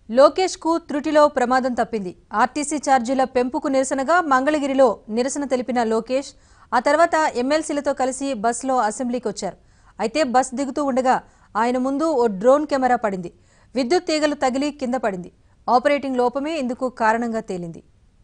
లోకేష్ కు త్రుటిలో ప్రమాదం తప్పింది ఆర్టీసీ ఛార్జీల పెంపుకు నిరసనగా మంగళగిరిలో నిరసన తెలిపిన లోకేష్ ఆ తర్వాత ఎమ్మెల్సీలతో కలిసి బస్సులో అసెంబ్లీకి వచ్చారు అయితే బస్ దిగుతూ ఉండగా ఆయన ముందు ఓ డ్రోన్ కెమెరా పడింది విద్యుత్ తీగలు తగిలి కింద పడింది ఆపరేటింగ్ లోపమే ఇందుకు కారణంగా తేలింది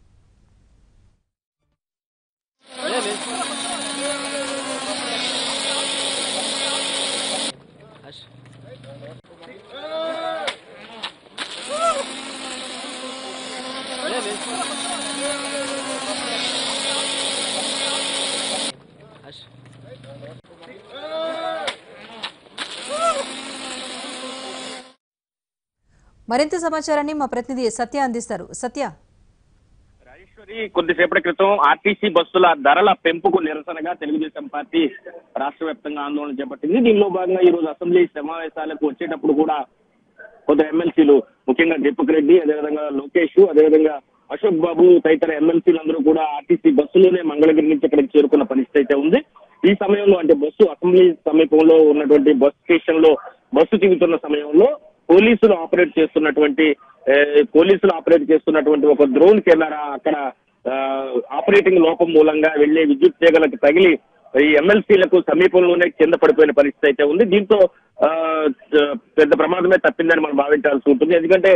మరింత సమాచారాన్ని మా ప్రతినిధి సత్య అందిస్తారు సత్య రాజేశ్వరి కొద్దిసేపటి క్రితం ఆర్టీసీ బస్సుల ధరల పెంపుకు నిరసనగా తెలుగుదేశం పార్టీ రాష్ట్ర వ్యాప్తంగా ఆందోళన చేపట్టింది దీనిలో భాగంగా ఈ రోజు అసెంబ్లీ సమావేశాలకు వచ్చేటప్పుడు కూడా కొంత ఎమ్మెల్సీలు ముఖ్యంగా దీపక్ రెడ్డి అదేవిధంగా లోకేష్ అదేవిధంగా అశోక్ బాబు తదితర ఎమ్మెల్సీలు అందరూ కూడా ఆర్టీసీ బస్సులోనే మంగళగిరి నుంచి ఇక్కడికి చేరుకున్న పరిస్థితి అయితే ఉంది ఈ సమయంలో అంటే బస్సు అసెంబ్లీ సమీపంలో ఉన్నటువంటి బస్ స్టేషన్ లో బస్సు దిగుతున్న సమయంలో పోలీసులు ఆపరేట్ చేస్తున్నటువంటి ఏ, పోలీసులు ఆపరేట్ చేస్తున్నటువంటి ఒక డ్రోన్ కెమెరా అక్కడ ఆ, ఆపరేటింగ్ లోపం మూలంగా వెళ్లే విద్యుత్ తీగలకు తగిలి ఈ ఎమ్మెల్సీలకు సమీపంలోనే కింద పడిపోయిన పరిస్థితి అయితే ఉంది దీంతో ఆ, పెద్ద ప్రమాదమే తప్పిందని మనం భావించాల్సి ఉంటుంది ఎందుకంటే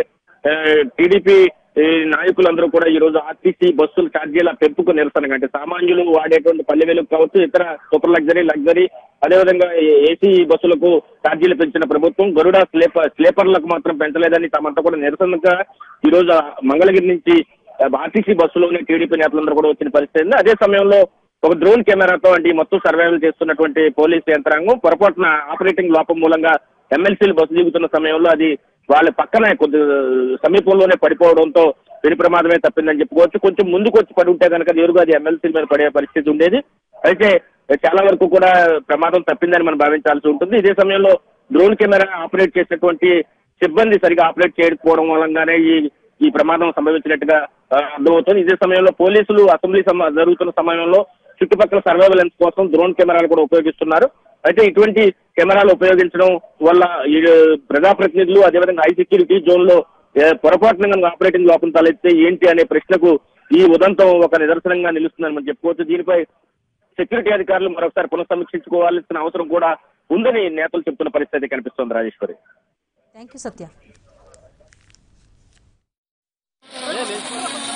టీడీపీ నాయకులందరూ కూడా ఈ రోజు ఆర్టీసీ బస్సుల ఛార్జీల పెంపుకు నిరసనగా అంటే సామాన్యులు వాడేటువంటి పల్లె వెలుగు కావచ్చు ఇతర సూపర్ లగ్జరీ లగ్జరీ అదేవిధంగా ఏసీ బస్సులకు ఛార్జీలు పెంచిన ప్రభుత్వం గరుడ స్లీపర్ స్లీపర్లకు మాత్రం పెంచలేదని తమంతా కూడా నిరసనగా ఈ రోజు మంగళగిరి నుంచి ఆర్టీసీ బస్సులోనే టీడీపీ నేతలందరూ కూడా వచ్చిన పరిస్థితి ఉంది అదే సమయంలో ఒక డ్రోన్ కెమెరాతో అంటే ఈ మొత్తం సర్వేలు చేస్తున్నటువంటి పోలీస్ యంత్రాంగం పొరపాటున ఆపరేటింగ్ లోపం మూలంగా ఎమ్మెల్సీలు బస్సు దిగుతున్న సమయంలో అది వాళ్ళ పక్కన కొద్ది సమీపంలోనే పడిపోవడంతో పెను ప్రమాదమే తప్పిందని చెప్పుకోవచ్చు కొంచెం ముందుకు వచ్చి పడి ఉంటే కనుక నేరుగా అది ఎమ్మెల్సీ మీద పడే పరిస్థితి ఉండేది అయితే చాలా వరకు కూడా ప్రమాదం తప్పిందని మనం భావించాల్సి ఉంటుంది ఇదే సమయంలో డ్రోన్ కెమెరా ఆపరేట్ చేసినటువంటి సిబ్బంది సరిగా ఆపరేట్ చేయకపోవడం మూలంగానే ఈ ఈ ప్రమాదం సంభవించినట్టుగా ఆ, అర్థమవుతుంది ఇదే సమయంలో పోలీసులు అసెంబ్లీ సమ- జరుగుతున్న సమయంలో చుట్టుపక్కల సర్వైలెన్స్ కోసం డ్రోన్ కెమెరాలు కూడా ఉపయోగిస్తున్నారు అయితే ఇటువంటి కెమెరాలు ఉపయోగించడం వల్ల ఈ ప్రజాప్రతినిధులు అదేవిధంగా హై సెక్యూరిటీ జోన్ లో ఏ, పొరపాటున కనుక ఆపరేటింగ్ లోపం తలెత్తే ఏంటి అనే ప్రశ్నకు ఈ ఉదంతం ఒక నిదర్శనంగా నిలుస్తుందని మనం చెప్పుకోవచ్చు దీనిపై సెక్యూరిటీ అధికారులు మరొకసారి పునఃసమీక్షించుకోవాల్సిన అవసరం కూడా ఉందని నేతలు చెప్తున్న పరిస్థితి కనిపిస్తోంది రాజేశ్వరి థ్యాంక్ యూ సత్య